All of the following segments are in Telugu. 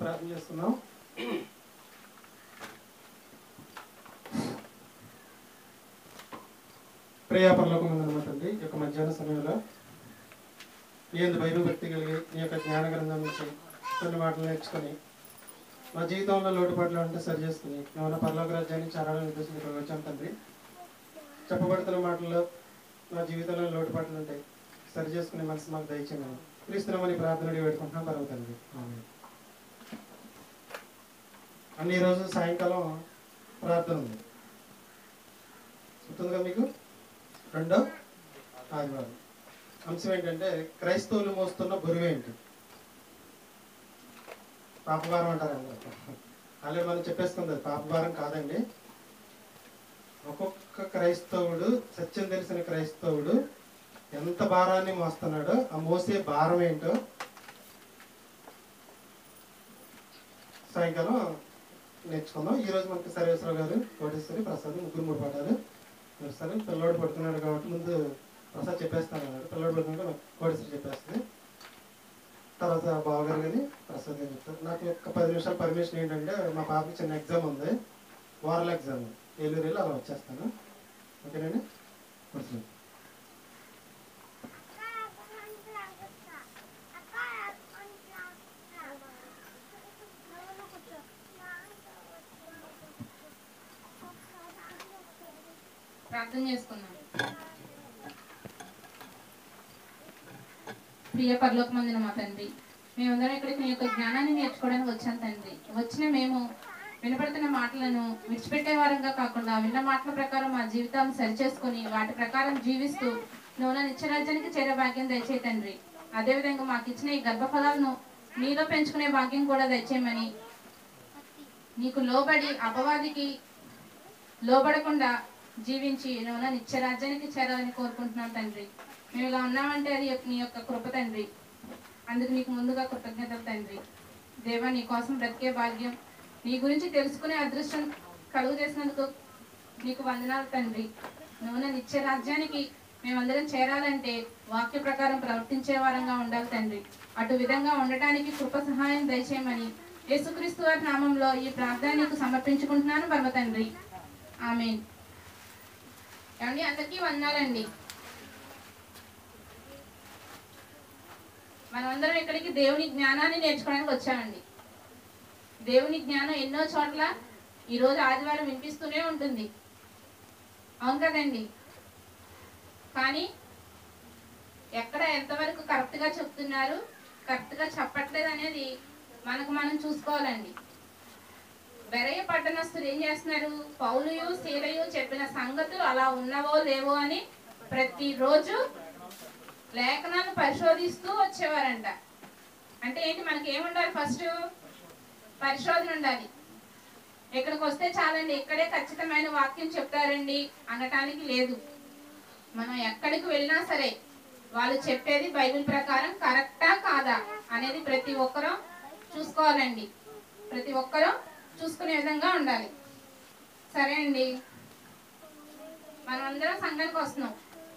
ప్రార్థన చేస్తున్నాం ప్రియా పరలోకమందున తండ్రి ఈ యొక్క మధ్యాహ్న సమయంలో నీ ఎందు భయభక్తి కలిగి నీ యొక్క జ్ఞాన గ్రంథం నుంచి కొన్ని మాటలు నేర్చుకొని మా జీవితంలో లోటుపాట్లు ఉంటే సరి చేసుకుని ఏమైనా పరలోక రాజ్యాన్ని చారాలని ఉద్దేశం ఇక్కడ వచ్చాం తండ్రి చెప్పబడుతున్న మాటల్లో మా జీవితంలో లోటుపాట్లు ఉంటాయి సరి చేసుకునే మనసు మాకు దయచేయమని క్రీస్తునమని ప్రార్థన అడిగి పెట్టుకుంటున్నాం పర్వ తండ్రి ఆమేన్. అన్ని ఈరోజు సాయంకాలం ప్రార్థన ఉంది గుర్తుందిగా మీకు రెండో ఆదివారం అంశం ఏంటంటే క్రైస్తవులు మోస్తున్న బరువు ఏంటి పాపభారం అంటారు అందరూ అలాగే మనం చెప్పేసుకుంది అది పాపభారం కాదండి ఒక్కొక్క క్రైస్తవుడు సత్యం తెలిసిన క్రైస్తవుడు ఎంత భారాన్ని మోస్తున్నాడో ఆ మోసే భారం ఏంటో సాయంకాలం నేర్చుకుందాం ఈ రోజు మనకి సర్వేశ్వరరావు గారు కోటేశ్వరి ప్రసాద్ ముగ్గురు మూడు పాఠాలు సరే పిల్లోడు పడుతున్నాడు కాబట్టి ముందు ప్రసాద్ చెప్పేస్తాను అన్నాడు పిల్లోడు పడుతుంటే కోటేశ్వరి చెప్పేస్తుంది తర్వాత బావగారు కానీ ప్రసాద్ గారు చెప్తారు నాకు ఒక పది నిమిషాలు పర్మిషన్ ఏంటంటే మా పాపకి చిన్న ఎగ్జామ్ ఉంది ఓరల్ ఎగ్జామ్ ఏలూరు వెళ్ళి అలా వచ్చేస్తాను ఓకేనండి కూర్చోండి ప్రార్థన చేసుకుందాం ప్రియ పరలోకమందిన మా తండ్రి మేమందరం ఇక్కడికి నీ యొక్క జ్ఞానాన్ని నేర్చుకోవడానికి వచ్చాం తండ్రి వచ్చిన మేము వినపడుతున్న మాటలను విడిచిపెట్టే వారంగా కాకుండా విన్న మాటల ప్రకారం మా జీవితాలను సరిచేసుకొని వాటి ప్రకారం జీవిస్తూ నువ్వు నా నిత్యరాజ్యానికి చేరే భాగ్యం దయచేయి తండ్రి అదేవిధంగా మాకు ఇచ్చిన ఈ గర్భఫలాలను నీలో పెంచుకునే భాగ్యం కూడా దయచేయమని నీకు లోబడి అపవాదికి లోబడకుండా జీవించి నువ్వు నిత్య రాజ్యానికి చేరాలని కోరుకుంటున్నాం తండ్రి మేము ఇలా ఉన్నామంటే అది నీ యొక్క కృప తండ్రి అందుకు నీకు ముందుగా కృతజ్ఞతలు తండ్రి దేవా నీ కోసం బ్రతికే భాగ్యం నీ గురించి తెలుసుకునే అదృష్టం కలుగు చేసినందుకు నీకు వందనాలు తండ్రి నువ్వు నా నిత్య రాజ్యానికి మేమందరం చేరాలంటే వాక్య ప్రకారం ప్రవర్తించే వారంగా ఉండాలి తండ్రి అటు విధంగా ఉండటానికి కృప సహాయం దయచేయమని యేసుక్రీస్తు వారి నామంలో ఈ ప్రార్థన నీకు సమర్పించుకుంటున్నాను పరమ తండ్రి ఆమెన్ ఏమండి అందరికీ వందాలండి మనమందరం ఇక్కడికి దేవుని జ్ఞానాన్ని నేర్చుకోవడానికి వచ్చామండి దేవుని జ్ఞానం ఎన్నో చోట్ల ఈ రోజు ఆదివారం వినిపిస్తూనే ఉంటుంది అవును కదండి కానీ ఎక్కడ ఎంతవరకు కరెక్ట్గా చెప్తున్నారు కరెక్ట్గా చెప్పట్లేదు అనేది మనకు మనం చూసుకోవాలండి బెరయ పట్టణస్తులు ఏం చేస్తున్నారు పౌలుయు శీలయు చెప్పిన సంగతులు అలా ఉన్నవో లేవో అని ప్రతిరోజు లేఖనాలను పరిశోధిస్తూ వచ్చేవారంట అంటే ఏంటి మనకి ఏముండాలి ఫస్ట్ పరిశోధన ఉండాలి ఇక్కడికి వస్తే చాలండి ఇక్కడే ఖచ్చితమైన వాక్యం చెప్తారండి అనటానికి లేదు మనం ఎక్కడికి వెళ్ళినా సరే వాళ్ళు చెప్పేది బైబిల్ ప్రకారం కరెక్టా కాదా అనేది ప్రతి ఒక్కరూ చూసుకోవాలండి ప్రతి ఒక్కరూ చూసుకునే విధంగా ఉండాలి సరే అండి మనం అందరం సంఘానికి వస్తున్నాం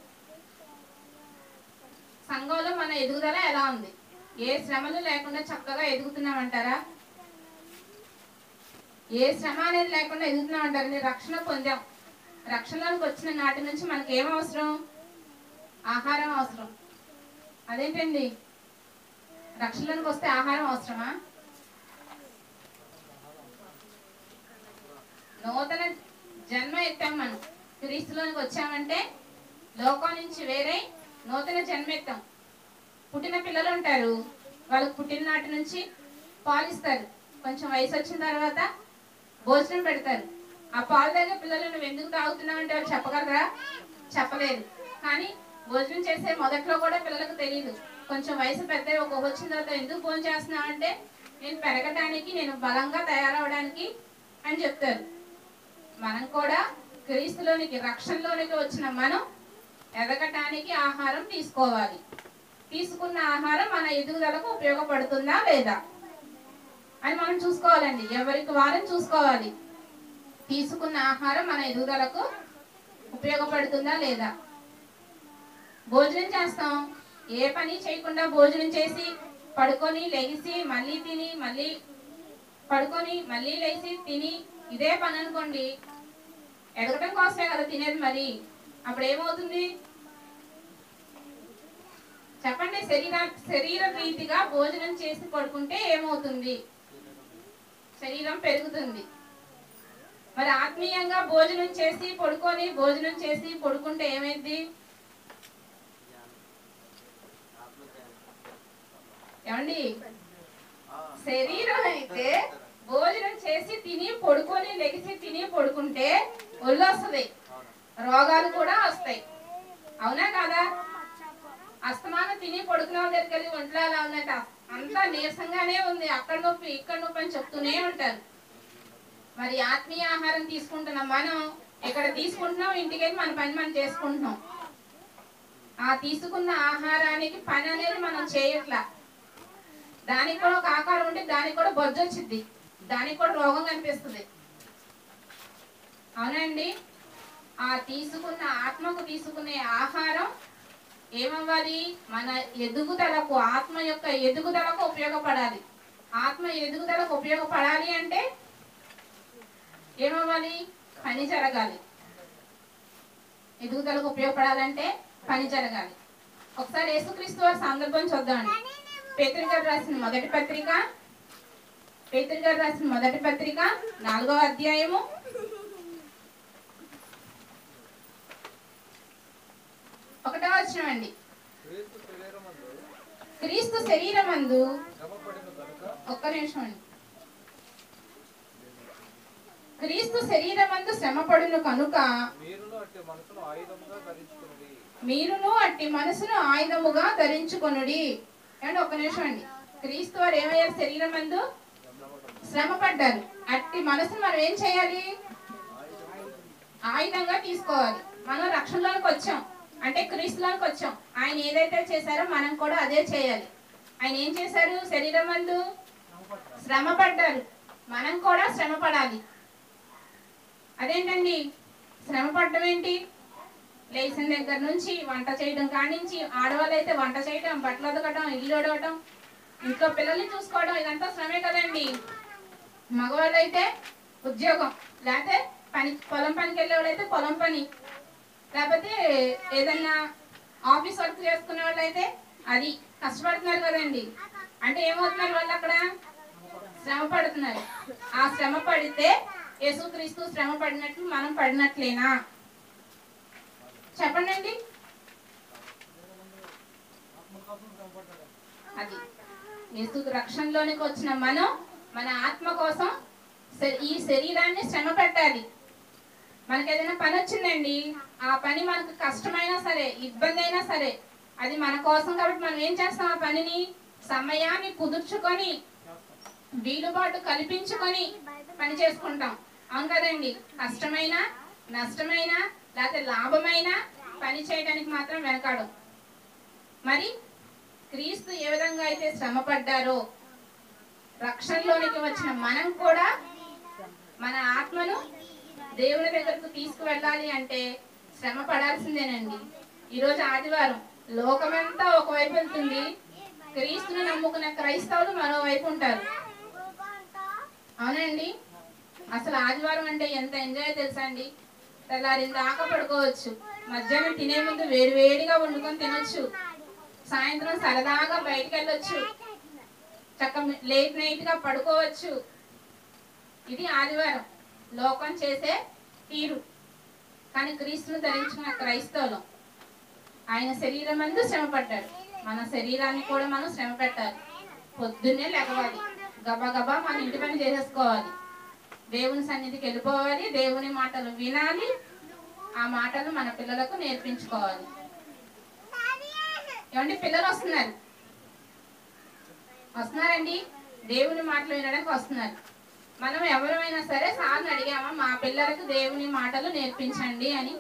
సంఘంలో మన ఎదుగుదల ఎలా ఉంది ఏ శ్రమలు లేకుండా చక్కగా ఎదుగుతున్నామంటారా ఏ శ్రమ అనేది లేకుండా ఎదుగుతున్నామంటారండి రక్షణ పొందాం రక్షణలోకి వచ్చిన నాటి నుంచి మనకి ఏం అవసరం ఆహారం అవసరం అదేంటండి రక్షణలోకి వస్తే ఆహారం అవసరమా నూతన జన్మ ఎత్తాం మనం క్రీస్తులోనికి వచ్చామంటే లోకం నుంచి వేరే నూతన జన్మ ఎత్తాం పుట్టిన పిల్లలు ఉంటారు వాళ్ళకి పుట్టిన నాటి నుంచి పాలిస్తారు కొంచెం వయసు వచ్చిన తర్వాత భోజనం పెడతారు ఆ పాలు తాగే పిల్లలు నువ్వు ఎందుకు తాగుతున్నావు అంటే వాళ్ళు చెప్పగలరా చెప్పలేరు కానీ భోజనం చేసే మొదట్లో కూడా పిల్లలకు తెలియదు కొంచెం వయసు పెద్ద ఒక వచ్చిన తర్వాత ఎందుకు భోజనం చేస్తున్నావు అంటే నేను పెరగటానికి నేను బలంగా తయారవడానికి అని చెప్తారు మనం కూడా క్రీస్తులోనికి రక్షణలోనికి వచ్చిన మనం ఎదగటానికి ఆహారం తీసుకోవాలి తీసుకున్న ఆహారం మన ఎదుగుదలకు ఉపయోగపడుతుందా లేదా అని మనం చూసుకోవాలండి ఎవరికి వారం చూసుకోవాలి తీసుకున్న ఆహారం మన ఎదుగుదలకు ఉపయోగపడుతుందా లేదా భోజనం చేస్తాం ఏ పని చేయకుండా భోజనం చేసి పడుకొని లెగిసి మళ్ళీ తిని మళ్ళీ పడుకొని మళ్ళీ లేచి తిని ఇదే పని అనుకోండి ఎదగటం కోసమే కదా తినేది మరి అప్పుడు ఏమవుతుంది చెప్పండి శరీర శరీర రీతిగా భోజనం చేసి పడుకుంటే ఏమవుతుంది శరీరం పెరుగుతుంది మరి ఆత్మీయంగా భోజనం చేసి పడుకొని భోజనం చేసి పడుకుంటే ఏమైంది ఏమండి శరీరం అయితే భోజనం చేసి తిని పడుకొని లెగిసి తిని పడుకుంటే ఒళ్ళు వస్తుంది రోగాలు కూడా వస్తాయి అవునా కాదా అస్తమానం తిని పడుకునే వాళ్ళ దగ్గరికి వెళ్ళి ఒంట్లో అలా ఉందంట అంతా నీరసంగానే ఉంది అక్కడ నొప్పి ఇక్కడ నొప్పి అని చెప్తూనే ఉంటారు మరి ఆత్మీయ ఆహారం తీసుకుంటున్నాం మనం ఇక్కడ తీసుకుంటున్నాం ఇంటికి వెళ్ళి మన పని మనం చేసుకుంటున్నాం ఆ తీసుకున్న ఆహారానికి పని అనేది మనం చేయట్లా దానికి కూడా ఒక ఆకారం ఉంటే దానికి కూడా బొజ్జు వచ్చింది దానికి కూడా రోగం కనిపిస్తుంది అవునండి ఆ తీసుకున్న ఆత్మకు తీసుకునే ఆహారం ఏమవ్వాలి మన ఎదుగుదలకు ఆత్మ యొక్క ఎదుగుదలకు ఉపయోగపడాలి ఆత్మ ఎదుగుదలకు ఉపయోగపడాలి అంటే ఏమవ్వాలి పని జరగాలి ఎదుగుదలకు ఉపయోగపడాలంటే పని జరగాలి ఒకసారి యేసుక్రీస్తు వారి సందర్భం చూద్దామండి పేతురు గారు రాసిన మొదటి పత్రిక పేతురు గారు రాసిన మొదటి పత్రిక నాలుగో అధ్యాయము ఒకటో వచ్చిన అండి క్రీస్తు శరీరమందు క్రీస్తు శరీరమందు శ్రమపడిన కనుక ఒక్క నిమిషం అండి క్రీస్తు శరీరమందు శ్రమపడును కనుక మీరును అట్టి మనసును ఆయుధంగా ధరించుకున్నది మీరును అట్టి మనసును ఆయుధముగా ధరించుకొనుడి ఏమండి ఒక్క నిమిషం అండి క్రీస్తు వారు ఏమయ్యారు శరీరం మందు శ్రమ పడ్డారు అట్టి మనసును మనం ఏం చేయాలి ఆయుధంగా తీసుకోవాలి మనం రక్షణలోకి వచ్చాం అంటే క్రీస్తులోకి వచ్చాం ఆయన ఏదైతే చేశారో మనం కూడా అదే చేయాలి ఆయన ఏం చేశారు శరీరం మందు శ్రమ పడ్డారు మనం కూడా శ్రమ పడాలి అదేంటండి శ్రమ పడడం ఏంటి లేచిన దగ్గర నుంచి వంట చేయడం కానించి ఆడవాళ్ళు అయితే వంట చేయడం బట్టలు ఉతకడం ఇల్లు ఉడవటం ఇంట్లో పిల్లల్ని చూసుకోవడం ఇదంతా శ్రమే కదండి మగవాళ్ళు అయితే ఉద్యోగం లేకపోతే పని పొలం పనికి వెళ్ళే అయితే పొలం పని లేకపోతే ఏదన్నా ఆఫీస్ వర్క్ చేసుకునే వాళ్ళు అయితే అది కష్టపడుతున్నారు కదండి అంటే ఏమవుతున్నారు వాళ్ళు అక్కడ శ్రమ పడుతున్నారు ఆ శ్రమ పడితే యేసుక్రీస్తు శ్రమ పడినట్లు మనం పడినట్లేనా చెప్పండి అండి అది యేసు రక్షణలోనికి వచ్చిన మనం మన ఆత్మ కోసం శ- ఈ శరీరాన్ని శ్రమ పెట్టాలి మనకి ఏదైనా పని వచ్చిందండి ఆ పని మనకు కష్టమైనా సరే ఇబ్బంది అయినా సరే అది మన కోసం కాబట్టి మనం ఏం చేస్తాం ఆ పనిని సమయాన్ని కుదుర్చుకొని వీలుబాటు కల్పించుకొని పని చేసుకుంటాం అవును కదండి కష్టమైన నష్టమైన లేకపోతే లాభమైన పని చేయడానికి మాత్రం వెనకాడం మరి క్రీస్తు ఏ విధంగా అయితే శ్రమ పడ్డారో రక్షణలోనికి వచ్చిన మనం కూడా మన ఆత్మను దేవుని దగ్గరకు తీసుకువెళ్ళాలి అంటే శ్రమ పడాల్సిందేనండి ఈరోజు ఆదివారం లోకమంతా ఒకవైపు వెళ్తుంది క్రీస్తుని నమ్ముకున్న క్రైస్తవులు మరోవైపు ఉంటారు అవునండి అసలు ఆదివారం అంటే ఎంత ఎంజాయ్ తెలుసా అండి తెల్లారిన దాకా పడుకోవచ్చు మధ్యాహ్నం తినే ముందు వేడివేడిగా వండుకొని తినొచ్చు సాయంత్రం సరదాగా బయటికి వెళ్ళొచ్చు చక్క లేట్ నైట్ గా పడుకోవచ్చు ఇది ఆదివారం లోకం చేసే తీరు కానీ క్రీస్తును ధరించిన క్రైస్తవులం ఆయన శరీరం అందు శ్రమ పడ్డాడు మన శరీరాన్ని కూడా మనం శ్రమ పెట్టాలి పొద్దున్నే లెగవాలి గబా గబా మన ఇంటి పని చేసేసుకోవాలి దేవుని సన్నిధికి వెళ్ళిపోవాలి దేవుని మాటలు వినాలి ఆ మాటలు మన పిల్లలకు నేర్పించుకోవాలి ఏమండి పిల్లలు వస్తున్నారు వస్తున్నారండి దేవుని మాటలు వినడానికి వస్తున్నారు మనం ఎవరైనా సరే సార్ని అడిగామా మా పిల్లలకు దేవుని మాటలు నేర్పించండి అని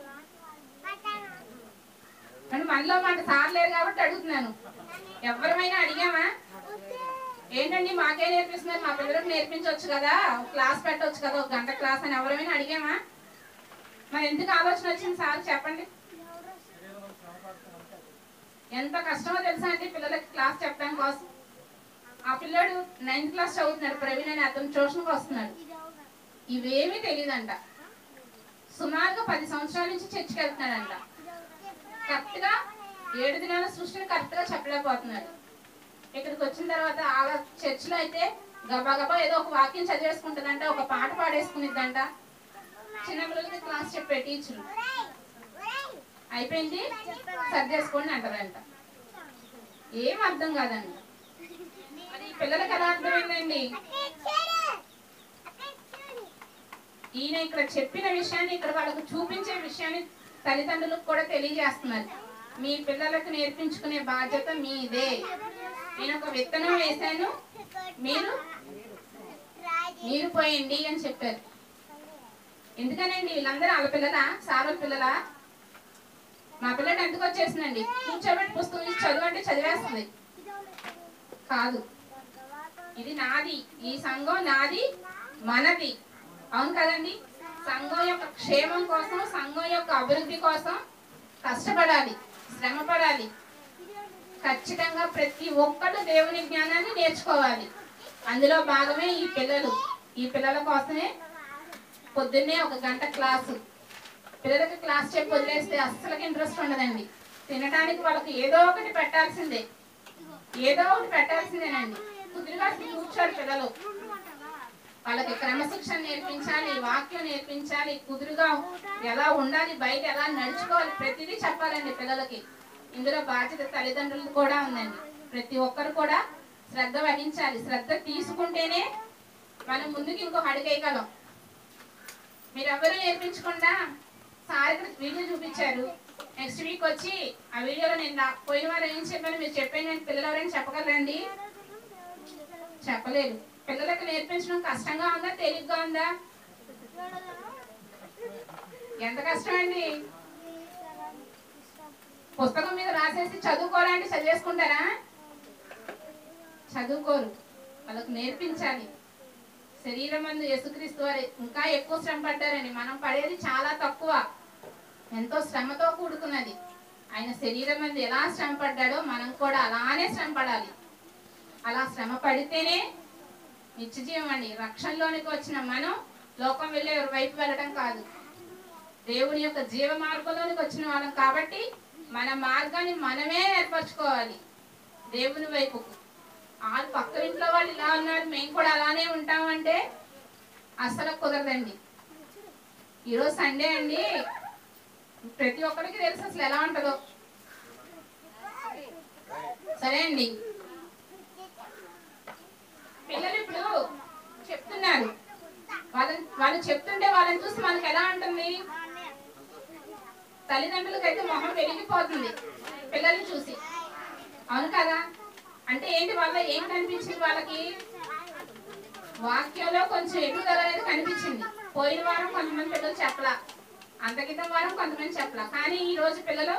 అంటే మనలో మాట సార్ లేరు కాబట్టి అడుగుతున్నాను ఎవరైనా అడిగామా ఏంటండి మాకే నేర్పిస్తున్నారు మా పిల్లలకు నేర్పించవచ్చు కదా ఒక క్లాస్ పెట్టవచ్చు కదా ఒక గంట క్లాస్ అని ఎవరైనా అడిగామా మరి ఎందుకు ఆలోచన వచ్చింది సార్ చెప్పండి ఎంత కష్టమో తెలుసా అండి పిల్లలకి క్లాస్ చెప్పడం కోసం ఆ పిల్ల పిల్లోడు నైన్త్ క్లాస్ చదువుతున్నాడు ప్రవీణ్ అని అతను ట్యూషన్కి వస్తున్నాడు ఇవేమీ తెలియదంట సుమారుగా పది సంవత్సరాల నుంచి చర్చికి వెళ్తున్నాడంట కరెక్ట్ గా ఏడు దినాల సృష్టిని కరెక్ట్ గా చెప్పలేకపోతున్నాడు ఇక్కడికి వచ్చిన తర్వాత ఆ చర్చిలో అయితే గబా గబా ఏదో ఒక వాక్యం చదివేసుకుంటుందంట ఒక పాట పాడేసుకునిద్దంట చిన్న పిల్లలకి క్లాస్ చెప్పే టీచర్ అయిపోయింది సరి చేసుకోండి అంటారంట ఏం అర్థం కాదండి మరి ఈ పిల్లలకి ఎలా అర్థమైందండి ఈయన ఇక్కడ చెప్పిన విషయాన్ని ఇక్కడ వాళ్ళకు చూపించే విషయాన్ని తల్లిదండ్రులకు కూడా తెలియజేస్తున్నారు మీ పిల్లలకు నేర్పించుకునే బాధ్యత మీదే నేను ఒక విత్తనం వేశాను మీరు మీరు పోయండి అని చెప్పారు ఎందుకనండి వీళ్ళందరూ వాళ్ళ పిల్లలా సారుల పిల్లలా మా పిల్లడు ఎందుకు వచ్చేసిందండి కూర్చోబెట్టి పుస్తకం ఇచ్చి చదువు అంటే చదివేస్తుంది కాదు ఇది నాది ఈ సంఘం నాది మనది అవును కదండి సంఘం యొక్క క్షేమం కోసం సంఘం యొక్క అభివృద్ధి కోసం కష్టపడాలి శ్రమ పడాలి ఖచ్చితంగా ప్రతి ఒక్కరు దేవుని జ్ఞానాన్ని నేర్చుకోవాలి అందులో భాగమే ఈ పిల్లలు ఈ పిల్లల కోసమే పొద్దున్నే ఒక గంట క్లాసు పిల్లలకి క్లాస్ చెప్పి వదిలేస్తే అస్సలకి ఇంట్రెస్ట్ ఉండదండి తినడానికి వాళ్ళకి ఏదో ఒకటి పెట్టాల్సిందే ఏదో ఒకటి పెట్టాల్సిందేనండి కుదురుగా కూర్చోరు పిల్లలు వాళ్ళకి క్రమశిక్షణ నేర్పించాలి వాక్యం నేర్పించాలి కుదురుగా ఎలా ఉండాలి బయట ఎలా నడుచుకోవాలి ప్రతిదీ చెప్పాలండి పిల్లలకి ఇందులో బాధ్యత తల్లిదండ్రులు కూడా ఉందండి ప్రతి ఒక్కరు కూడా శ్రద్ధ వహించాలి శ్రద్ధ తీసుకుంటేనే మనం ముందుకు ఇంకొక అడుగేయగలం మీరు ఎవరు నేర్పించకుండా సార్ ఇక్కడ వీడియో చూపించారు నెక్స్ట్ వీక్ వచ్చి ఆ వీడియోలో నేను నా- పోయిన వారు ఏం చెప్పాను మీరు చెప్పండి అని పిల్లలు ఎవరైనా చెప్పగలరండి చెప్పలేరు పిల్లలకు నేర్పించడం కష్టంగా ఉందా తేలిగ్గా ఉందా ఎంత కష్టం అండి పుస్తకం మీద రాసేసి చదువుకోవాలంటే చదివేసుకుంటారా చదువుకోరు వాళ్ళకు నేర్పించాలి శరీరం మందు యేసుక్రీస్తు వారి ఇంకా ఎక్కువ శ్రమ పడ్డారని మనం పడేది చాలా తక్కువ ఎంతో శ్రమతో కూడుకున్నది ఆయన శరీరం మందు ఎలా శ్రమ పడ్డాడో మనం కూడా అలానే శ్రమ పడాలి అలా శ్రమ పడితేనే నిత్యజీవం అండి రక్షణలోనికి వచ్చిన మనం లోకం వెళ్ళే వైపు వెళ్ళడం కాదు దేవుని యొక్క జీవ మార్గంలోనికి వచ్చిన వాళ్ళం కాబట్టి మన మార్గాన్ని మనమే ఏర్పరచుకోవాలి దేవుని వైపుకు వాళ్ళు పక్క ఇంట్లో వాళ్ళు ఇలా ఉన్నారు మేము కూడా అలానే ఉంటామంటే అసలు కుదరదండి ఈరోజు సండే అండి ప్రతి ఒక్కరికి తెలుసు అసలు ఎలా ఉంటుందో సరే అండి పిల్లలు ఇప్పుడు చెప్తున్నారు వాళ్ళని వాళ్ళు చెప్తుంటే వాళ్ళని చూసి మనకి ఎలా ఉంటుంది తల్లిదండ్రులకైతే మొహం వెలిగిపోతుంది పిల్లల్ని చూసి అవును కదా అంటే ఏంటి వాళ్ళ ఏం కనిపించింది వాళ్ళకి వాక్యంలో కొంచెం ఎదుగుదల అనేది కనిపించింది పోయిన వారం కొంతమంది పిల్లలు చెప్పలా అంత క్రితం వారం కొంతమంది చెప్పలా కానీ ఈ రోజు పిల్లలు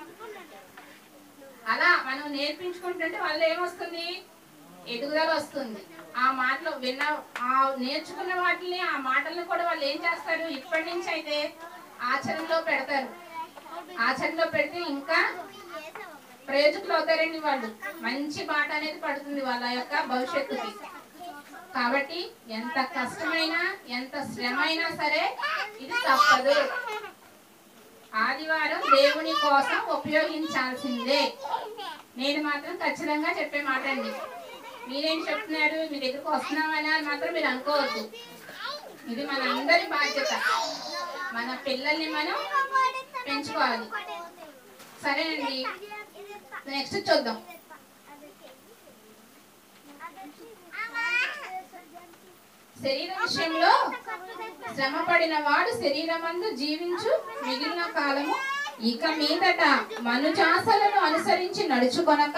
అలా మనం నేర్పించుకుంటుంటే వాళ్ళు ఏమొస్తుంది ఎదుగుదల వస్తుంది ఆ మాటలు విన్న ఆ నేర్చుకున్న వాటిని ఆ మాటలను కూడా వాళ్ళు ఏం చేస్తారు ఇప్పటి నుంచి అయితే ఆచరణలో పెడతారు ఆచరణలో పెడితే ఇంకా ప్రయోజకులు అవుతారండి వాళ్ళు మంచి బాట అనేది పడుతుంది వాళ్ళ యొక్క భవిష్యత్తుకి కాబట్టి ఎంత కష్టమైనా ఎంత శ్రమ అయినా సరే ఇది తప్పదు ఆదివారం దేవుని కోసం ఉపయోగించాల్సిందే నేను మాత్రం ఖచ్చితంగా చెప్పే మాట అండి మీరేం చెప్తున్నారు మీ దగ్గరకు వస్తున్నామని అని మాత్రం మీరు అనుకోవద్దు ఇది మన అందరి బాధ్యత మన పిల్లల్ని మనం పెంచుకోవాలి సరేనండి నెక్స్ట్ చూద్దాం శరీర విషయంలో శ్రమ పడిన వాడు శరీరమందు జీవించు మిగిలిన కాలము ఇక మీదట మనుజాసలను అనుసరించి నడుచుకొనక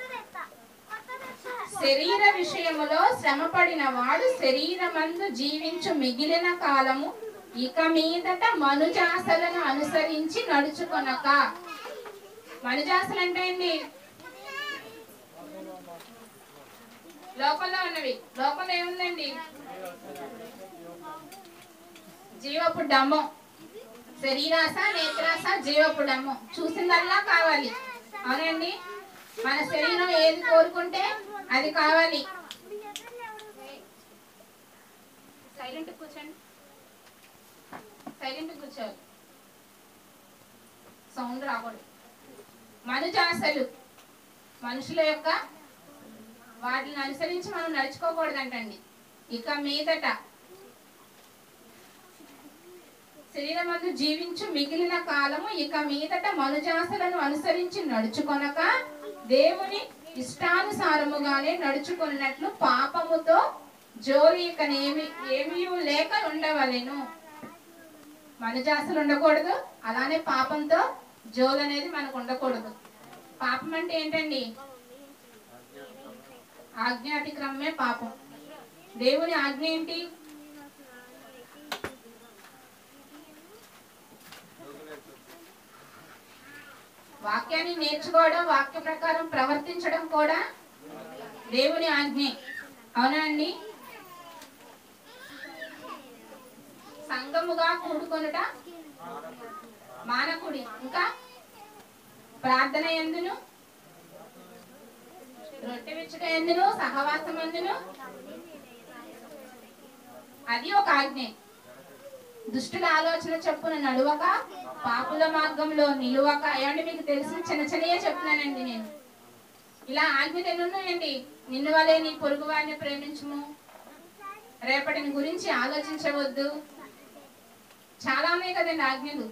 శరీర విషయములో శ్రమ పడిన వాడు శరీరమందు జీవించు మిగిలిన కాలము ఇక మీదట మనుజాసలను అనుసరించి నడుచుకొనక మనుజాసలు అంటే ఏంటి లోకంలో ఉన్నవి లోకంలో ఏముందండి జీవపు డమ్మం శరీరాస నేత్రాస జీవపు డమ్మం చూసిందల్లా కావాలి అవునండి మన శరీరం ఏది కోరుకుంటే అది కావాలి సైలెంట్ కూర్చోండి సైలెంట్ కూర్చోవాలి సౌండ్ రాకూడదు మనుజాసలు మనుషుల యొక్క వాటిని అనుసరించి మనం నడుచుకోకూడదంటండి ఇక మీదట శరీరమందు జీవించు మిగిలిన కాలము ఇక మీదట మనుజాసలను అనుసరించి నడుచుకొనక దేవుని ఇష్టానుసారముగానే నడుచుకున్నట్లు పాపముతో జోలి ఇకనేమి ఏమీ లేక ఉండవలెను మనుజాసలు ఉండకూడదు అలానే పాపంతో జోలు అనేది మనకు ఉండకూడదు పాపం అంటే ఏంటండి ఆజ్ఞాతిక్రమమే పాపం దేవుని ఆజ్ఞ ఏంటి వాక్యాన్ని నేర్చుకోవడం వాక్య ప్రకారం ప్రవర్తించడం కూడా దేవుని ఆజ్ఞే అవునా అండి సంఘముగా కూడుకొనుట మానకుడి ఇంకా ప్రార్థన ఎందును రొట్టె విచ్చుట ఎందును సహవాసం ఎందును అది ఒక ఆజ్ఞే దుష్టుల ఆలోచన చెప్పున నడువక పాపుల మార్గంలో నిలువక ఏమంటే మీకు తెలిసిన చిన్న చిన్నయే చెప్తున్నానండి నేను ఇలా ఆజ్ఞలు ఎన్ని ఉన్నాయండి నిన్ను వలే నీ పొరుగు వారిని ప్రేమించము రేపటిని గురించి ఆలోచించవద్దు చాలా ఉన్నాయి కదండి ఆజ్ఞలు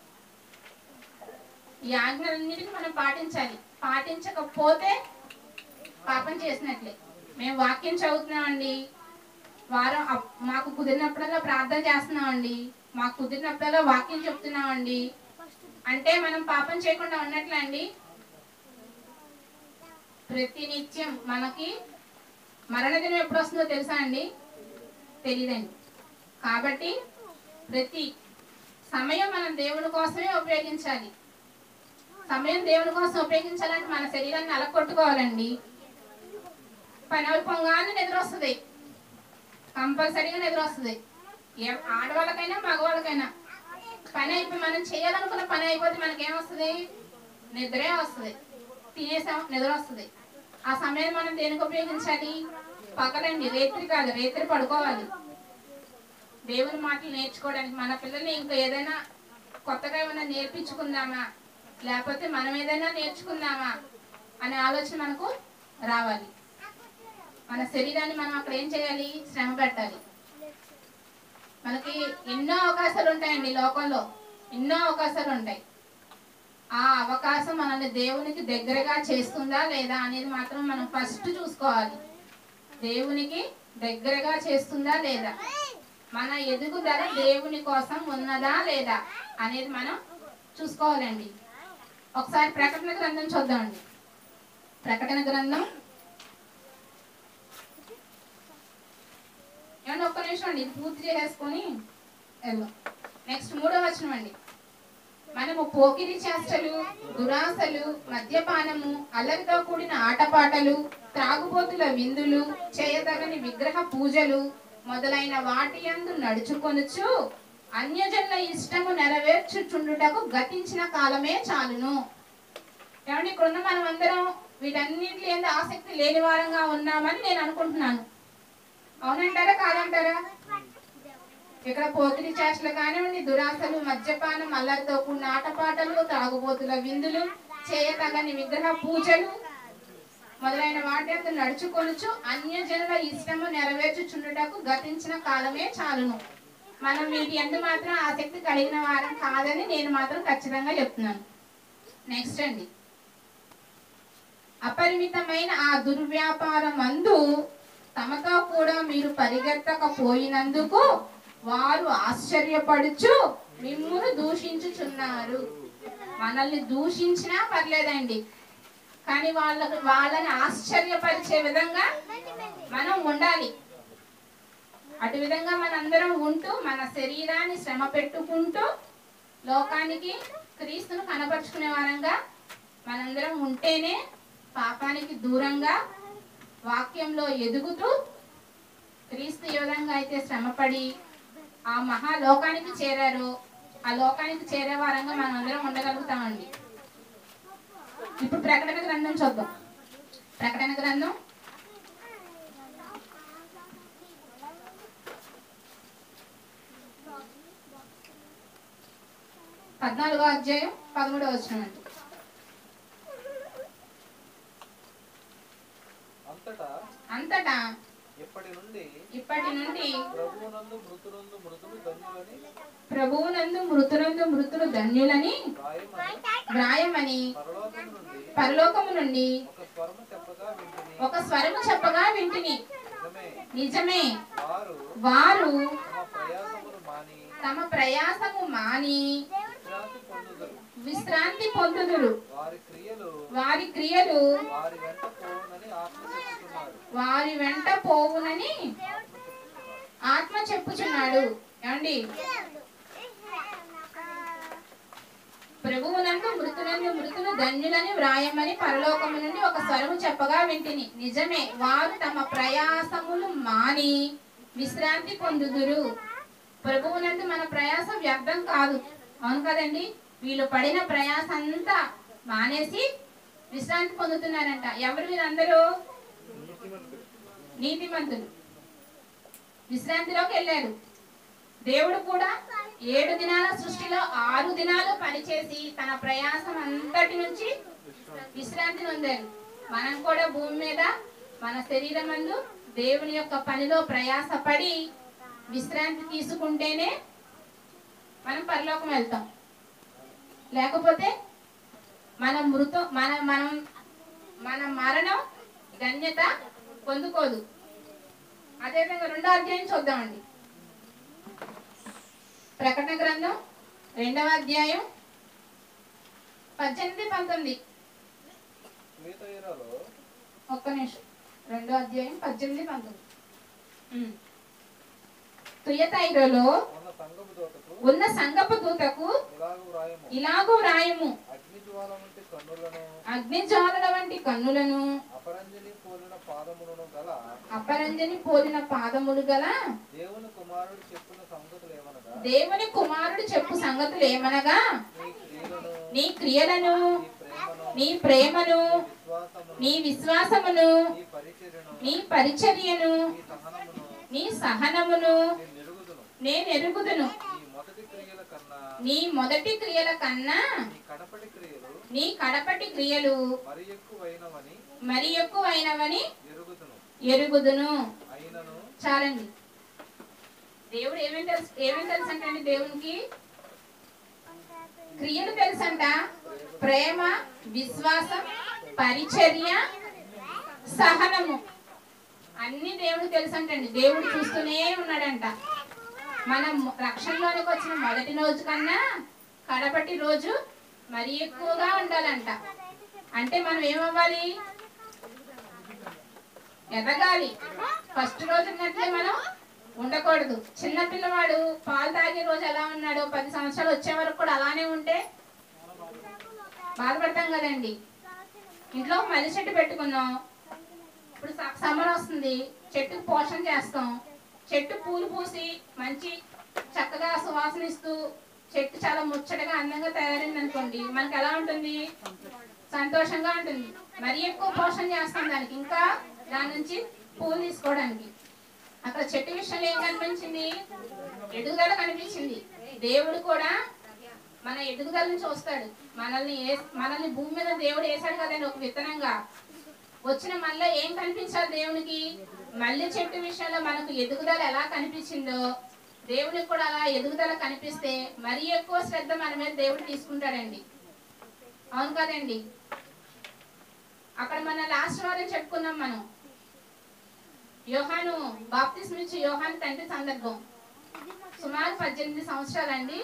ఈ ఆజ్ఞలన్నిటిని మనం పాటించాలి పాటించకపోతే పాపం చేసినట్లే మేము వాక్యం చదువుతున్నామండి వారం అప్- మాకు కుదిరినప్పుడల్లా ప్రార్థన చేస్తున్నామండి మాకు కుదిరినప్పుడల్లా వాక్యం చెప్తున్నామండి అంటే మనం పాపం చేయకుండా ఉన్నట్లే అండి ప్రతినిత్యం మనకి మరణ దినం ఎప్పుడు వస్తుందో తెలుసా అండి తెలియదండి కాబట్టి ప్రతి సమయం మనం దేవుని కోసమే ఉపయోగించాలి సమయం దేవుని కోసం ఉపయోగించాలంటే మన శరీరాన్ని అలకొట్టుకోవాలండి పని అయిపోగానే నిద్ర వస్తుంది కంపల్సరీగా నిద్ర వస్తుంది ఏ- ఆడవాళ్ళకైనా మగవాళ్ళకైనా పని అయిపోయి మనం చేయాలనుకున్న పని అయిపోతే మనకి ఏమొస్తుంది నిద్రే వస్తుంది తినేసాం నిద్ర వస్తుంది ఆ సమయం మనం దేనికి ఉపయోగించాలి పగలండి రేత్రి కాదు రేత్రి పడుకోవాలి దేవుని మాటలు నేర్చుకోవడానికి మన పిల్లల్ని ఇంకా ఏదైనా కొత్తగా ఏమైనా నేర్పించుకుందామా లేకపోతే మనం ఏదైనా నేర్చుకుందామా అనే ఆలోచన మనకు రావాలి మన శరీరాన్ని మనం అక్కడ ఏం చేయాలి శ్రమ పెట్టాలి మనకి ఎన్నో అవకాశాలు ఉంటాయండి ఈ లోకంలో ఎన్నో అవకాశాలు ఉంటాయి ఆ అవకాశం మనల్ని దేవునికి దగ్గరగా చేస్తుందా లేదా అనేది మాత్రం మనం ఫస్ట్ చూసుకోవాలి దేవునికి దగ్గరగా చేస్తుందా లేదా మన ఎదుగుదల దేవుని కోసం ఉన్నదా లేదా అనేది మనం చూసుకోవాలండి ఒకసారి ప్రకటన గ్రంథం చూద్దామండి ప్రకటన గ్రంథం ఏమంటే ఒక్క నిమిషం అండి ఇది పూర్తి చేసేసుకొని వెళ్దాం నెక్స్ట్ మూడో వచనం అండి మనము పోకిరి చేష్టలు దురాశలు మద్యపానము అల్లరితో కూడిన ఆటపాటలు త్రాగుబోతుల విందులు చేయదగని విగ్రహ పూజలు మొదలైన వాటి యందు నడుచుకొనుచు అన్యజనుల ఇష్టము నెరవేర్చుచుండుటకు గతించిన కాలమే చాలును ఏమంటే ఇక్కడున్న మనం అందరం వీటన్నిటి ఎందు ఆసక్తి లేని వారంగా ఉన్నామని నేను అనుకుంటున్నాను అవునంటారా కాదంటారా ఇక్కడ పోకిరి చేష్టలు కానివ్వండి దురాశలు మద్యపానం అల్లరితో కూడిన ఆటపాటలు తాగుబోతుల విందులు చేయతగని విగ్రహ పూజలు మొదలైన వాటి యొక్క నడుచుకొనుచు అన్యజనుల ఇష్టము నెరవేర్చుచుండుటకు గతించిన కాలమే చాలును మనం వీటి ఎందు మాత్రం ఆసక్తి కలిగిన వారం కాదని నేను మాత్రం ఖచ్చితంగా చెప్తున్నాను నెక్స్ట్ అండి అపరిమితమైన ఆ దుర్వ్యాపారం అందు తమతో కూడా మీరు పరిగెత్తకపోయినందుకు వారు ఆశ్చర్యపడుచు మిమ్మును దూషించుచున్నారు మనల్ని దూషించినా పర్లేదండి కానీ వాళ్ళకు వాళ్ళని ఆశ్చర్యపరిచే విధంగా మనం ఉండాలి అటు విధంగా మనందరం ఉంటూ మన శరీరాన్ని శ్రమ పెట్టుకుంటూ లోకానికి క్రీస్తును కనపరుచుకునే వారంగా మనందరం ఉంటేనే పాపానికి దూరంగా వాక్యంలో ఎదుగుతూ క్రీస్తు ఏ విధంగా అయితే శ్రమపడి ఆ మహాలోకానికి చేరారో ఆ లోకానికి చేరే వారంగా మనం అందరం ఉండగలుగుతామండి ఇప్పుడు ప్రకటన గ్రంథం చూద్దాం ప్రకటన గ్రంథం పద్నాలుగో అధ్యాయం పదమూడవ వచనం అండి అంతటా అంతటా ఇప్పటి నుండి ఇప్పటి నుండి ప్రభువునందు మృతులందు మృతులు ధన్యులని ప్రభువునందు మృతులందు మృతులు ధన్యులని రాయమని వ్రాయమని పరలోకం నుండి పరలోకము నుండి ఒక స్వరము చెప్పగా వింటిని ఒక స్వరము చెప్పగా వింటిని నిజమే నిజమే వారు వారు తమ ప్రయాసములు మాని తమ ప్రయాసము మాని విశ్రాంతి పొందుదురు విశ్రాంతి పొందుదురు వారి క్రియలు వారి క్రియలు వారి వెంట పోవునని ఆత్మ చెప్పుతున్నారు వారి వెంట పోవునని ఆత్మ చెప్పుచున్నాడు ఏమండి ప్రభువునందు మృతులందు మృతులు ధన్యులని వ్రాయమని పరలోకము నుండి ఒక స్వరము చెప్పగా వింటిని నిజమే వారు తమ ప్రయాసములు మాని విశ్రాంతి పొందుదురు ప్రభువునందు మన ప్రయాసం వ్యర్థం కాదు అవును కదండి వీళ్ళు పడిన ప్రయాస అంతా మానేసి విశ్రాంతి పొందుతున్నారంట ఎవరు వీరందరూ నీతిమంతులు విశ్రాంతిలోకి వెళ్ళారు దేవుడు కూడా ఏడు దినాల సృష్టిలో ఆరు దినాలు పనిచేసి తన ప్రయాసం అంతటి నుంచి విశ్రాంతి పొందారు మనం కూడా భూమి మీద మన శరీరం అందు దేవుని యొక్క పనిలో ప్రయాసపడి విశ్రాంతి తీసుకుంటేనే మనం పరలోకం వెళ్తాం లేకపోతే మన మృతం మన మనం మన మరణం ధన్యత పొందుకోదు అదేవిధంగా రెండో అధ్యాయం చూద్దామండి ప్రకటన గ్రంథం రెండవ అధ్యాయం పద్దెనిమిది పంతొమ్మిది మిగతా ఒక్క నిమిషం రెండో అధ్యాయం పద్దెనిమిది పంతొమ్మిది ఉమ్. తుయతైరోలో ఉన్న సంగము దోతకు ఉన్న సంగపు దూతకు ఇలాగ వ్రాయము ఇలాగూ వ్రాయము అగ్నిజ్వాల వంటి కన్నులను అగ్నిజ్వాలల వంటి కన్నులను అపరంజని పోలిన పాదములను గల అపరంజని పోలిన పాదములు గల దేవుని కుమారుడు చెప్పిన సంగతులు ఏమనగా దేవుని కుమారుడు చెప్పు సంగతులు ఏమనగా నీ క్రియలను నీ క్రియలను నీ ప్రేమను నీ ప్రేమను నీ నీ విశ్వాసమును విశ్వాసమును నీ పరిచర్యను నీ పరిచర్యను నీ నీ సహనమును సహనమును నేను ఎరుగుదును నేను ఎరుగుదును నీ మొదటి క్రియల కన్నా నీ మొదటి క్రియల కన్నా నీ కడపటి క్రియలు నీ కడపటి క్రియలు మరి ఎక్కువైనవని మరి ఎక్కువైనవని ఎరుగుదును ఎరుగుదును అయినను చాలండి దేవుడు ఏమేమి తెలుసు ఏమేమి తెలుసు అంటే దేవునికి క్రియలు తెలుసంట ప్రేమ విశ్వాసం పరిచర్య సహనము అన్ని దేవుడు తెలుసంటండి దేవుడు చూస్తూనే ఉన్నాడంట మనం రక్షణలోనికి వచ్చిన మొదటి రోజు కన్నా కడపటి రోజు మరి ఎక్కువగా ఉండాలంట అంటే మనం ఏమవ్వాలి ఎదగాలి ఫస్ట్ రోజు ఉన్నట్లే మనం ఉండకూడదు చిన్న పిల్లవాడు పాలు తాగే రోజు ఎలా ఉన్నాడో పది సంవత్సరాలు వచ్చే వరకు కూడా అలానే ఉంటే బాధపడతాం కదండి ఇంట్లో మల్లి చెట్టు పెట్టుకున్నాం ఇప్పుడు సమ్మర్ వస్తుంది చెట్టుకు పోషణ చేస్తాం చెట్టు పూలు పూసి మంచి చక్కగా సువాసన ఇస్తూ చెట్టు చాలా ముచ్చటగా అందంగా తయారైంది అనుకోండి మనకి ఎలా ఉంటుంది సంతోషంగా ఉంటుంది మరి ఎక్కువ పోషణ చేస్తాం దానికి ఇంకా దాని నుంచి పూలు తీసుకోవడానికి అక్కడ చెట్టు విషయంలో ఏం కనిపించింది ఎదుగుదల కనిపించింది దేవుడు కూడా మన ఎదుగుదలని చూస్తాడు మనల్ని ఏ- మనల్ని భూమి మీద దేవుడు వేశాడు కదండి ఒక విత్తనంగా వచ్చిన మళ్ళీ ఏం కనిపించాలి దేవునికి మల్లె చెట్టు విషయంలో మనకు ఎదుగుదల ఎలా కనిపించిందో దేవునికి కూడా అలా ఎదుగుదల కనిపిస్తే మరీ ఎక్కువ శ్రద్ధ మన మీద దేవుడు తీసుకుంటాడండి అవును కదండి అక్కడ మన లాస్ట్ వారం చెప్పుకున్నాం మనం యోహాను బాప్తిస్మ ఇచ్చే యోహాను తండ్రి సందర్భం సుమారు పద్దెనిమిది సంవత్సరాలండి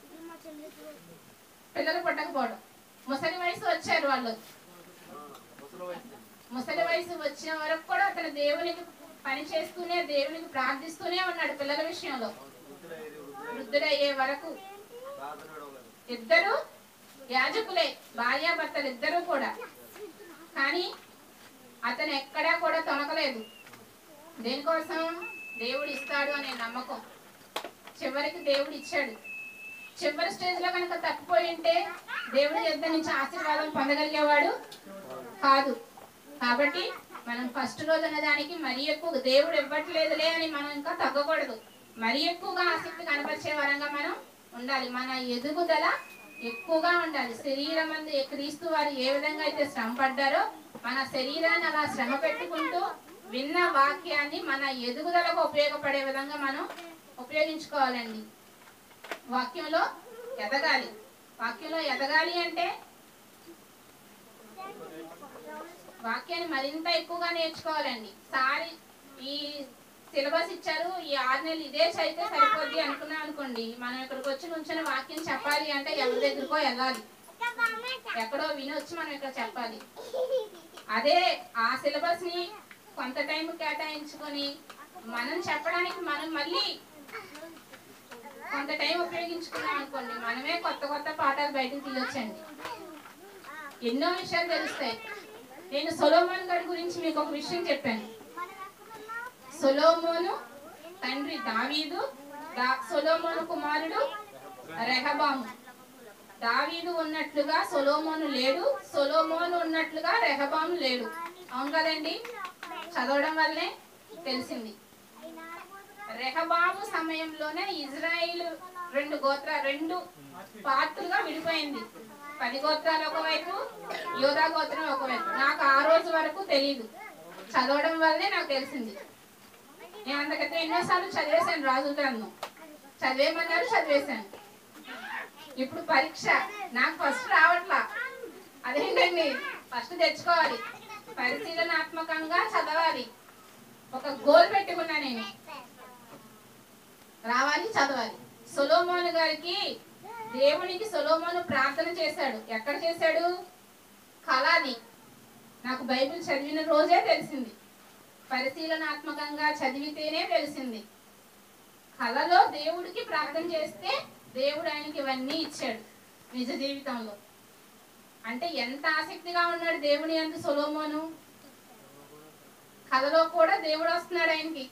పిల్లలు పుట్టకపోవడం ముసలి వయసు వచ్చారు వాళ్ళు ముసలి వయసు ముసలి వయసు వచ్చిన వరకు కూడా అతను దేవునికి పని చేస్తూనే దేవునికి ప్రార్థిస్తూనే ఉన్నాడు పిల్లల విషయంలో వృద్ధుడయ్యే వరకు ఇద్దరు యాజకులే భార్యాభర్తలు ఇద్దరు కూడా కానీ అతను ఎక్కడా కూడా తొనకలేదు దేనికోసం దేవుడు ఇస్తాడు అనే నమ్మకం చివరికి దేవుడు ఇచ్చాడు చివరి స్టేజ్ లో కనుక తప్పిపోయి ఉంటే దేవుడి యొద్ద నుంచి ఆశీర్వాదం పొందగలిగేవాడు కాదు కాబట్టి మనం ఫస్ట్ రోజు అన్న దానికి మరీ ఎక్కువ దేవుడు ఇవ్వట్లేదులే అని మనం ఇంకా తగ్గకూడదు మరీ ఎక్కువగా ఆసక్తి కనపరిచే వరంగా మనం ఉండాలి మన ఎదుగుదల ఎక్కువగా ఉండాలి శరీరం అందు క్రీస్తు వారు ఏ విధంగా అయితే శ్రమ పడ్డారో మన శరీరాన్ని అలా శ్రమ పెట్టుకుంటూ విన్న వాక్యాన్ని మన ఎదుగుదలకు ఉపయోగపడే విధంగా మనం ఉపయోగించుకోవాలండి వాక్యంలో ఎదగాలి వాక్యంలో ఎదగాలి అంటే వాక్యాన్ని మరింత ఎక్కువగా నేర్చుకోవాలండి సారి ఈ సిలబస్ ఇచ్చారు ఈ ఆరు నెలలు ఇదే చదివితే సరిపోద్ది అనుకున్నాం అనుకోండి మనం ఇక్కడికి వచ్చి నుంచిన వాక్యం చెప్పాలి అంటే ఎవరి దగ్గరకో వెళ్ళాలి ఎక్కడో వినొచ్చి మనం ఇక్కడ చెప్పాలి అదే ఆ సిలబస్ ని కొంత టైం కేటాయించుకొని మనం చెప్పడానికి మనం మళ్ళీ కొంత టైం ఉపయోగించుకున్నాం అనుకోండి మనమే కొత్త కొత్త పాఠాలు బయటకు తీయొచ్చండి ఎన్నో విషయాలు తెలుస్తాయి నేను సొలోమోన్ గారి గురించి మీకు ఒక విషయం చెప్పాను సొలోమోను తండ్రి దావీదు దా- సొలోమోను కుమారుడు రెహబాము దావీదు ఉన్నట్లుగా సొలోమోను లేడు సొలోమోను ఉన్నట్లుగా రెహబాము లేడు అవును కదండి చదవడం వల్లే తెలిసింది రెహబాము సమయంలోనే ఇజ్రాయిల్ రెండు గోత్ర రెండు పార్టులుగా విడిపోయింది పది గోత్రాలు ఒకవైపు యోధా గోత్రం ఒకవైపు నాకు ఆ రోజు వరకు తెలియదు చదవడం వల్లే నాకు తెలిసింది నేను అంతకంటే ఎన్నోసార్లు చదివేశాను రాజుల గ్రంథం చదివేమన్నారు చదివేశాను ఇప్పుడు పరీక్ష నాకు ఫస్ట్ రావట్లా అదేంటండి ఫస్ట్ తెచ్చుకోవాలి పరిశీలనాత్మకంగా చదవాలి ఒక గోల్ పెట్టుకున్నా నేను రావాలి చదవాలి సొలోమోను గారికి దేవునికి సొలోమోను ప్రార్థన చేశాడు ఎక్కడ చేశాడు కళాది నాకు బైబిల్ చదివిన రోజే తెలిసింది పరిశీలనాత్మకంగా చదివితేనే తెలిసింది కళలో దేవుడికి ప్రార్థన చేస్తే దేవుడు ఆయనకి ఇవన్నీ ఇచ్చాడు నిజ జీవితంలో అంటే ఎంత ఆసక్తిగా ఉన్నాడు దేవుని అందు సొలోమోను కళలో కూడా దేవుడు వస్తున్నాడు ఆయనకి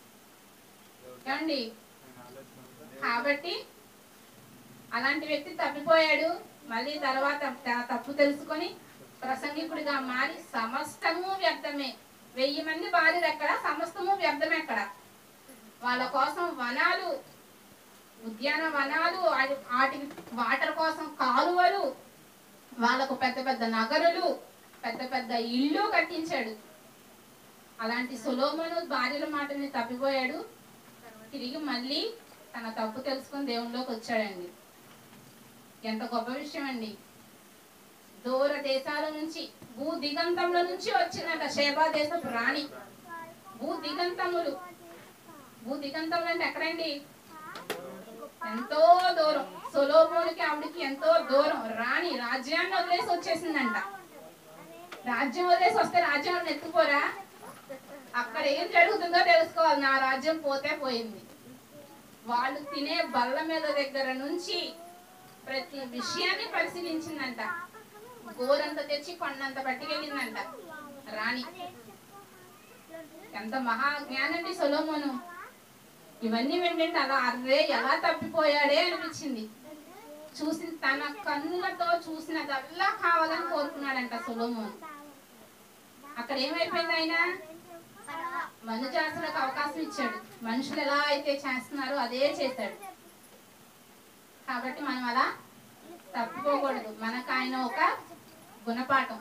ఏమండి కాబట్టి అలాంటి వ్యక్తి తప్పిపోయాడు మళ్ళీ తర్వాత త- తప్పు తెలుసుకొని ప్రసంగికుడిగా మారి సమస్తము వ్యర్థమే వెయ్యి మంది భార్యలు ఎక్కడ సమస్తము వ్యర్థం ఎక్కడ వాళ్ళ కోసం వనాలు ఉద్యాన వనాలు వాటి- వాటి వాటర్ కోసం కాలువలు వాళ్ళకు పెద్ద పెద్ద నగరులు పెద్ద పెద్ద ఇల్లు కట్టించాడు అలాంటి సులోమను భార్యల మాటని తప్పిపోయాడు తిరిగి మళ్ళీ తన తప్పు తెలుసుకొని దేవునిలోకి వచ్చాడండి ఎంత గొప్ప విషయం అండి దూర దేశాల నుంచి భూ దిగంతంలో నుంచి వచ్చిందట షేబా దేశపు రాణి భూ దిగంతములు భూ దిగంతములు అంటే ఎక్కడండి ఎంతో దూరం సొలోమోనికి ఆవిడకి ఎంతో దూరం రాణి రాజ్యాన్ని వదిలేసి వచ్చేసిందంట రాజ్యం వదిలేసి వస్తే రాజ్యం వాళ్ళని ఎత్తుకోరా అక్కడ ఏం జరుగుతుందో తెలుసుకోవాలి నా రాజ్యం పోతే పోయింది వాళ్ళు తినే బల్ల మీద దగ్గర నుంచి ప్రతి విషయాన్ని పరిశీలించిందంట గోరంత తెచ్చి కొండంత పట్టుకెళ్ళిందంట రాణి ఎంత మహా జ్ఞానండి సొలోమోను ఇవన్నీ వింటుంటే అలా అర్రే ఎలా తప్పిపోయాడే అనిపించింది చూసి తన కన్నులతో చూసినదల్లా కావాలని కోరుకున్నాడంట సొలోమోను అక్కడ ఏమైపోయింది ఆయన మనుజాతులకు అవకాశం ఇచ్చాడు మనుషులు ఎలా అయితే చేస్తున్నారో అదే చేశాడు కాబట్టి మనం అలా తప్పిపోకూడదు మనకు ఆయన ఒక గుణపాఠం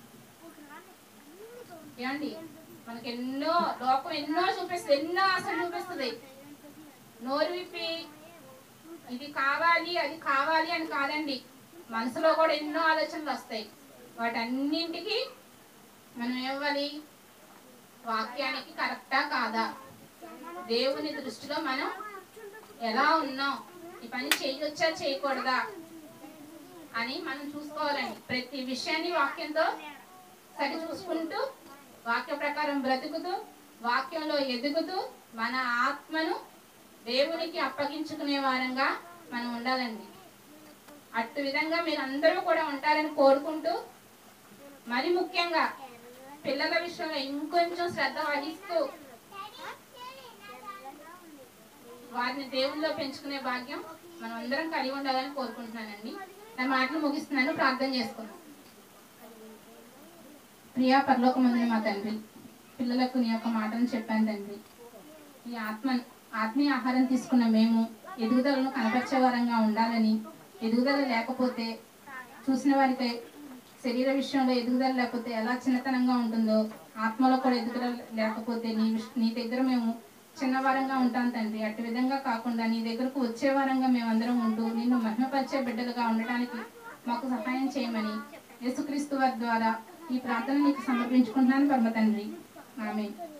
ఏమండి మనకి ఎన్నో లోకం ఎన్నో చూపిస్తుంది ఎన్నో ఆశలు చూపిస్తుంది నోరు విప్పి ఇది కావాలి అది కావాలి అని కాదండి మనసులో కూడా ఎన్నో ఆలోచనలు వస్తాయి వాటన్నింటికి మనం ఇవ్వాలి వాక్యానికి కరెక్టా కాదా దేవుని దృష్టిలో మనం ఎలా ఉన్నాం ఈ పని చేయొచ్చా చేయకూడదా అని మనం చూసుకోవాలండి ప్రతి విషయాన్ని వాక్యంతో సరి చూసుకుంటూ వాక్య ప్రకారం బ్రతుకుతూ వాక్యంలో ఎదుగుతూ మన ఆత్మను దేవునికి అప్పగించుకునే వారంగా మనం ఉండాలండి అటు విధంగా మీరు అందరూ కూడా ఉంటారని కోరుకుంటూ మరి ముఖ్యంగా పిల్లల విషయంలో ఇంకొంచెం శ్రద్ధ వహిస్తూ వారిని దేవునిలో పెంచుకునే భాగ్యం మనం అందరం కలిగి ఉండాలని కోరుకుంటున్నానండి నా మాటలు ముగిస్తున్నాను ప్రార్థన చేసుకుందాం ప్రియా పరలోకమందుని మా తండ్రి పిల్లలకు నీ యొక్క మాటను చెప్పాను తండ్రి ఈ ఆత్మ ఆత్మీయ ఆహారం తీసుకున్న మేము ఎదుగుదలను కనపరిచే వారంగా ఉండాలని ఎదుగుదల లేకపోతే చూసిన వారికి శరీర విషయంలో ఎదుగుదల లేకపోతే ఎలా చిన్నతనంగా ఉంటుందో ఆత్మలో కూడా ఎదుగుదల లేకపోతే నీ విష- నీ దగ్గర మేము చిన్నవారంగా ఉంటాం తండ్రి అట్టి విధంగా కాకుండా నీ దగ్గరకు వచ్చే వారంగా మేమందరం ఉంటూ నిన్ను మహిమపరిచే బిడ్డలుగా ఉండటానికి మాకు సహాయం చేయమని యేసుక్రీస్తు వారి ద్వారా ఈ ప్రార్థన నీకు సమర్పించుకుంటున్నాను పరమ తండ్రి ఆమె